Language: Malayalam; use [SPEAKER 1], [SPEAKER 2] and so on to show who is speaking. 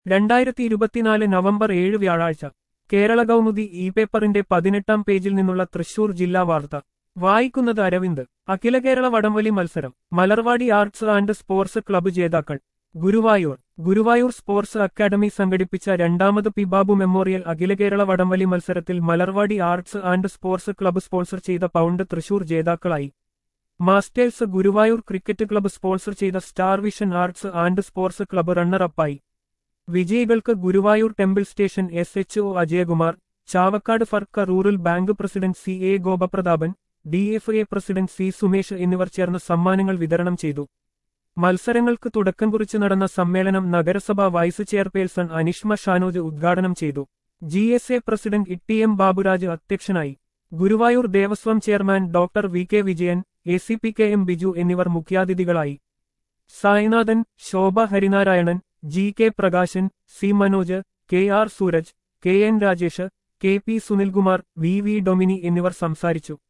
[SPEAKER 1] രണ്ടായിരത്തി ഇരുപത്തിനാല് നവംബർ ഏഴ് വ്യാഴാഴ്ച കേരള കൗമുദി ഇ പേപ്പറിന്റെ പതിനെട്ടാം പേജിൽ നിന്നുള്ള തൃശൂർ ജില്ലാ വാർത്ത വായിക്കുന്നത് അരവിന്ദ് അഖില കേരള വടംവലി മത്സരം Malarvadi arts and sports club ജേതാക്കൾ ഗുരുവായൂർ ഗുരുവായൂർ സ്പോർട്സ് അക്കാദമി സംഘടിപ്പിച്ച രണ്ടാമത് പിബാബു മെമ്മോറിയൽ അഖില കേരള വടംവലി മത്സരത്തിൽ Malarvadi arts and sports club sponsor ചെയ്ത പൗണ്ട് തൃശൂർ ജേതാക്കളായി masters Guruvayur cricket club sponsor ചെയ്ത star vision arts and sports club റണ്ണറപ്പായി വിജയികൾക്ക് Guruvayur temple station S H O Ajayakumar Chavakkad Firka rural bank president C A Gopaprathapan D F A president C Sumesh എന്നിവർ ചേർന്ന് സമ്മാനങ്ങൾ വിതരണം ചെയ്തു മത്സരങ്ങൾക്ക് തുടക്കം കുറിച്ച് നടന്ന സമ്മേളനം നഗരസഭ വൈസ് ചെയർപേഴ്സൺ അനിഷ്മ ഷാനോജ് ഉദ്ഘാടനം ചെയ്തു G S A president Itty M Baburaj അധ്യക്ഷനായി Guruvayur Devaswom chairman doctor V K Vijayan A C P K M Biju എന്നിവർ മുഖ്യാതിഥികളായി Sainathan Shobha Harinarayanan G K Prakashan C Manoj K R Sooraj K N Rajesh K P Sunilkumar V V Domini എന്നിവർ സംസാരിച്ചു